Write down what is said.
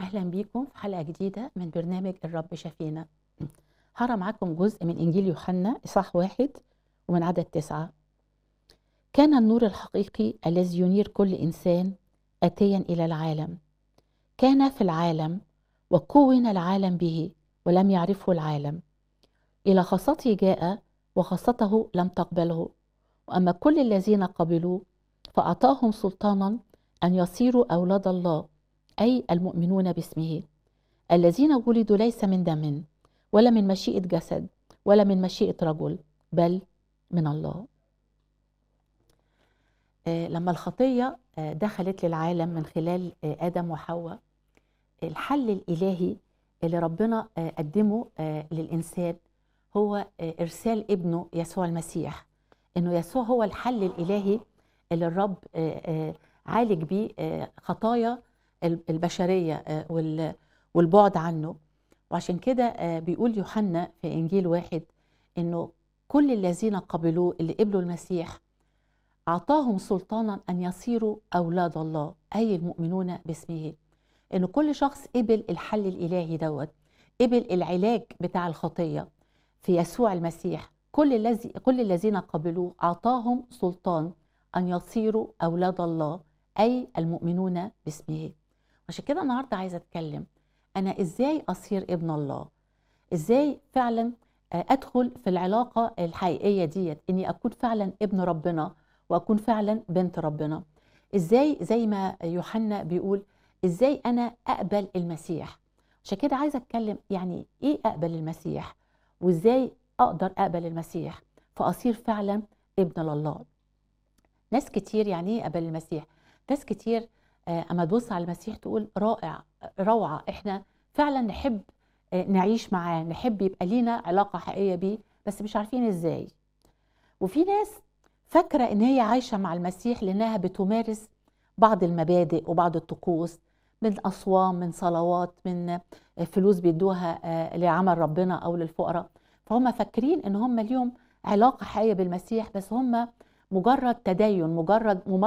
أهلا بيكم في حلقة جديدة من برنامج الرب شفينا هقرا معاكم جزء من إنجيل يوحنا إصحاح واحد ومن عدد تسعة كان النور الحقيقي الذي ينير كل إنسان آتيا إلى العالم كان في العالم وكون العالم به ولم يعرفه العالم إلى خاصته جاء وخاصته لم تقبله وأما كل الذين قبلوه فأعطاهم سلطانا أن يصيروا أولاد الله أي المؤمنون باسمه الذين ولدوا ليس من دم ولا من مشيئة جسد ولا من مشيئة رجل بل من الله آه، لما الخطية آه، دخلت للعالم من خلال آه، آدم وحواء الحل الإلهي اللي ربنا آه، قدمه آه، للإنسان هو آه، إرسال ابنه يسوع المسيح إنه يسوع هو الحل الإلهي اللي الرب آه، آه، عالج بيه آه، خطايا البشرية آه، وال- والبعد عنه وعشان كده آه، بيقول يوحنا في إنجيل واحد إنه كل الذين قبلوه اللي قبلوا المسيح أعطاهم سلطانا أن يصيروا أولاد الله أي المؤمنون باسمه إن كل شخص قبل الحل الإلهي دوت قبل العلاج بتاع الخطية في يسوع المسيح كل الذي كل الذين قبلوه أعطاهم سلطان أن يصيروا أولاد الله أي المؤمنون باسمه عشان كده النهاردة عايزة أتكلم أنا إزاي أصير ابن الله إزاي فعلا آه، أدخل في العلاقة الحقيقية ديت إني أكون فعلا ابن ربنا وأكون فعلا بنت ربنا إزاي زي ما يوحنا بيقول إزاي أنا أقبل المسيح عشان كده عايزة أتكلم يعني إيه أقبل المسيح وإزاي أقدر أقبل المسيح فأصير فعلا ابن لله ناس كتير يعني ايه قبل المسيح ناس كتير آه، اما تبص على المسيح تقول رائع روعه احنا فعلا نحب آه، نعيش معاه نحب يبقى لينا علاقه حقيقيه بيه بس مش عارفين ازاي وفي ناس فاكره ان هي عايشه مع المسيح لانها بتمارس بعض المبادئ وبعض الطقوس من اصوام من صلوات من آه، فلوس بيدوها آه، لعمل ربنا او للفقراء فهم فاكرين ان هم ليهم علاقه حقيقيه بالمسيح بس هم مجرد تدين مجرد